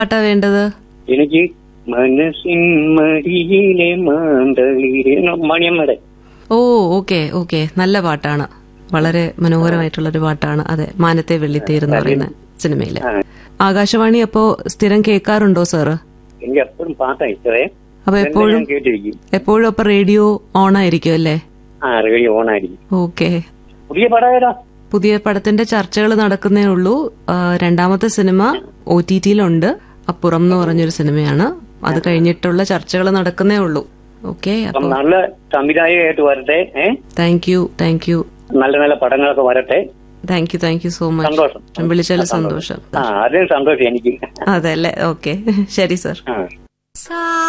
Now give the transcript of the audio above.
പാട്ടാ വേണ്ടത് എനിക്ക് മനസ്സിൻ മടിയിലെ മാന്തളിരെ മണിയമ്മയുടെ ഓ ഓക്കെ ഓക്കെ നല്ല പാട്ടാണ് വളരെ മനോഹരമായിട്ടുള്ള ഒരു പാട്ടാണ് അതെ മാനത്തെ വെള്ളിത്തേര് എന്ന് പറയുന്ന സിനിമയിലെ ആ. ആകാശവാണി അപ്പോ സ്ഥിരം കേൾക്കാറുണ്ടോ സാറ് എനിക്ക് എപ്പോഴും പാട്ടാ ഇഷ്ടമേ അപ്പൊ ഇതെല്ലാം എപ്പോഴും ഞാൻ കേട്ടിരിക്കും എപ്പോഴും അപ്പൊ റേഡിയോ ഓൺ ആയിരിക്കും അല്ലേ ആ റേഡിയോ ഓൺ ആയിരിക്കും ഓക്കെ പുതിയ പടം ഏതാ പുതിയ പടത്തിന്റെ ചർച്ചകൾ നടക്കുന്നേ ഉള്ളൂ ആ, രണ്ടാമത്തെ സിനിമ ഒ ടി ടിയിലുണ്ട് അപ്പുറം എന്ന് പറഞ്ഞൊരു സിനിമയാണ് അത് കഴിഞ്ഞിട്ടുള്ള ചർച്ചകൾ നടക്കുന്നേ ഉള്ളൂ ഓക്കെ അപ്പം അപ്പൊ നല്ല സംവിധായകമായിട്ട് വരട്ടെ ഏ താങ്ക് യു താങ്ക് യു നല്ല നല്ല പടങ്ങളൊക്കെ വരട്ടെ thank you thank you so much സന്തോഷം വിളിച്ചാൽ സന്തോഷം ആ അതിന് സന്തോഷം എനിക്ക് അതെ അല്ലേ ഓക്കെ ശരി സർ ആ സാ